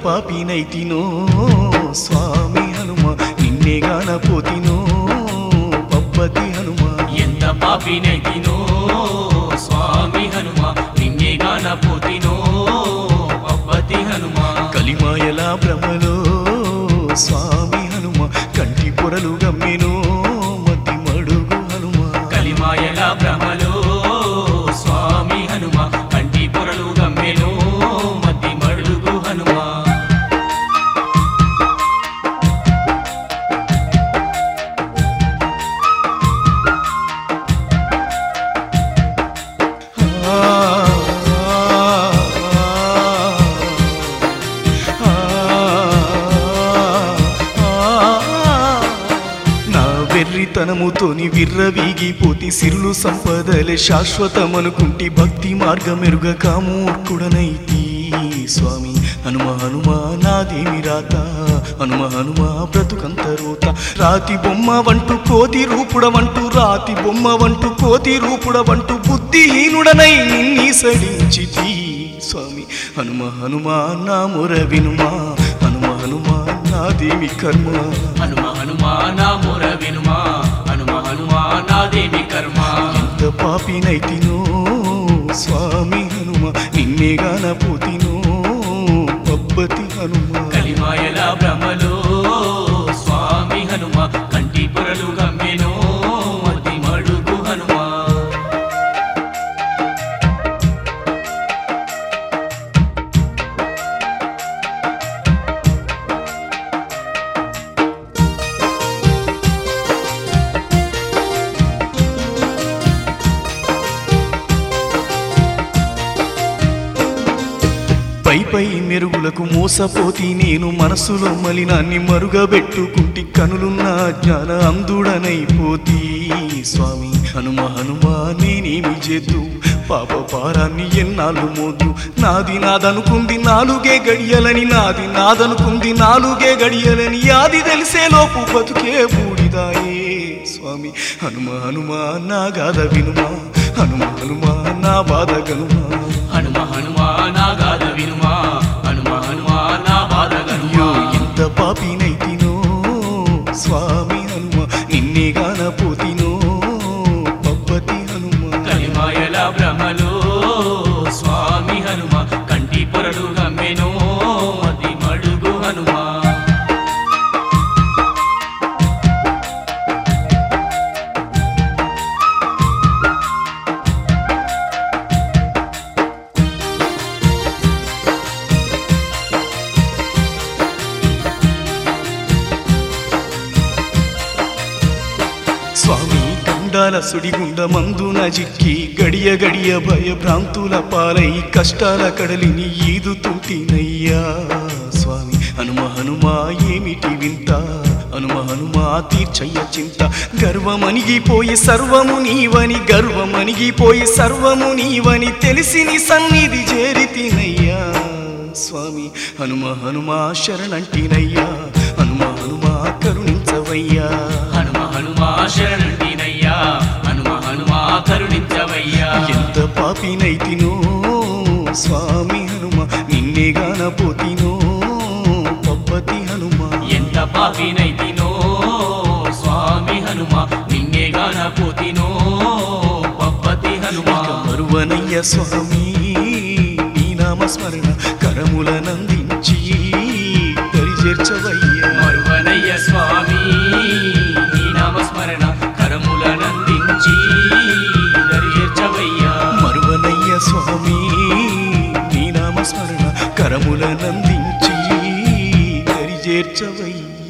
పాపినైతినో స్వామి హనుమ నిన్నే గానపోతినో పబ్బతి హనుమ ఎంత పాపినైతినో స్వామి హనుమ నిన్నే గానపోతినో పబ్బతి హనుమ కలిమాయల భ్రమలో స్వామి హనుమ కంటి పొరలు గమ్మెనో మతి మడుగు హనుమ కలిమాయల భ్రమలో స్వామి హనుమ కంటి పొరలు గమ్మెలో మతి మడుగు హనుమ ఆ, ఆ, నా వెర్రితనముతోని విర్రవీగిపోతి సిరులు సంపదలే శాశ్వతమనుకుంటి భక్తి మార్గమెరుగక మూర్ఖుడనైతి స్వామి హనుమ హనుమ నాదేమి రాత హనుమ హనుమ బ్రతుకంత రోత రాతి బొమ్మ వంటు కోతి రూపుడవంటూ రాతి బొమ్మ వంటు కోతి రూపుడవంటూ బుద్ధిహీనుడనై నిన్ని సడించితి స్వామి హనుమ హనుమ నా మొర వినుమా హనుమ హనుమ నాదేమి కర్మ హనుమ హనుమ నా మొర వినుమా హనుమ హనుమ నాదేమి కర్మ ఎంత పాపినైతినో స్వామి హనుమ నిన్నే గానపోతినో పబ్బతి హనుమ కలిమాయల భ్రమలో స్వామి హనుమ కంటి పొరలు గమ్మెనో మతి మడుగు హనుమ పై పై మెరుగులకు మోసపోతి నేను మనసులో మలినాన్ని మరుగబెట్టుకుంటి కనులున్న జ్ఞాన అందుడనైపోతి స్వామి హనుమ హనుమ నేనేమి చేద్దు పాప పారాన్ని ఎన్నాళ్ళు మోద్దు నాది నాదనుకుంది నాలుగే గడియలని నాది నాదనుకుంది నాలుగే గడియలని యాది తెలిసే లోపు బతుకే బూడిదాయే స్వామి హనుమ హనుమ నా గాథ వినుమా హనుమ హనుమ నా బాధ గనుమా హనుమ హనుమ నా గాథ వినుమా హనుమ హనుమ నా బాధ అయ్యో గనుమా ఎంత పాపినైతినో స్వామి హనుమ నిన్నే గానపోతినో పబ్బతి హనుమ కలిమాయల భ్రమలో స్వామి హనుమ కంటి పొరలు గమ్మెనో మతి మడుగు హనుమ స్వామి గండాల సుడిగుండ మందున జిక్కి గడియ గడియ భయ భ్రాంతుల పాలై కష్టాల కడలిని ఈదుతుంటినయ్యా స్వామి హనుమ హనుమ ఏమిటి వింత హనుమ హనుమ తీర్చయ్య చింత గర్వమణిగిపోయి సర్వము నీవని గర్వమణిగిపోయి సర్వము నీవని తెలిసి నీ సన్నిధి చేరితినయ్యా స్వామి హనుమ హనుమ శరణంటినయ్యా హనుమ హనుమ కరుణించవయ్యా హనుమ హనుమ శరణంటినయ్యా హనుమ హనుమ కరుణించవయ్యా ఎంత పాపినైతినో స్వామి హనుమ నిన్నే గానపోతినో పబ్బతి హనుమ ఎంత పాపినైతినో స్వామి హనుమ నిన్నే గానపోతినో పప్పతి హనుమ మరువనయ్య స్వామి నీ నామస్మరణ కరములనందించి దరిచేర్చవయ్యా మరువనయ్య స్వామి నీ నామస్మరణ కరములనందించి దరిచేర్చవయ్యా మరువనయ్య స్వామి నీ నామస్మరణ కరములనందించి దరిచేర్చవయ్యా